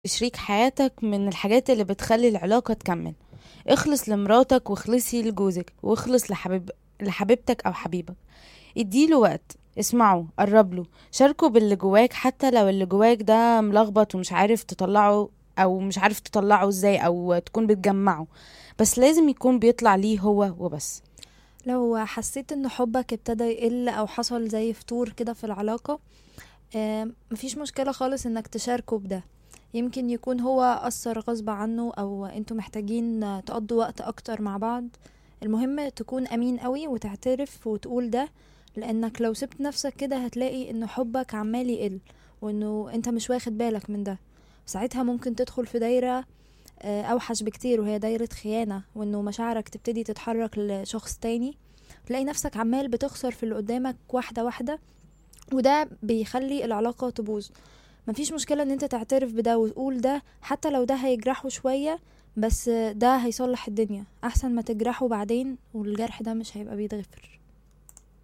شريك حياتك من الحاجات اللي بتخلي العلاقة تكمل اخلص لمراتك واخلصي لجوزك واخلص لحبيب لحبيبتك او حبيبك اديله وقت اسمعه قربله شاركه باللي جواك حتى لو اللي جواك ده ملخبط ومش عارف تطلعه او مش عارف تطلعه ازاي او تكون بتجمعه بس لازم يكون بيطلع ليه هو وبس لو حسيت ان حبك ابتدى يقل او حصل زي فتور كده في العلاقة آم، مفيش مشكلة خالص انك تشاركه بده يمكن يكون هو أثر غصب عنه او انتوا محتاجين تقضوا وقت اكتر مع بعض المهم تكون امين قوي وتعترف وتقول ده لانك لو سبت نفسك كده هتلاقي ان حبك عمال يقل وانه انت مش واخد بالك من ده ساعتها ممكن تدخل في دايرة آه، اوحش بكتير وهي دايرة خيانة وانه مشاعرك تبتدي تتحرك لشخص تاني تلاقي نفسك عمال بتخسر في اللي قدامك واحدة واحدة وده بيخلي العلاقة تبوظ مفيش مشكلة ان انت تعترف بده وتقول ده حتى لو ده هيجرحه شوية بس ده هيصلح الدنيا احسن ما تجرحه بعدين والجرح ده مش هيبقى بيتغفر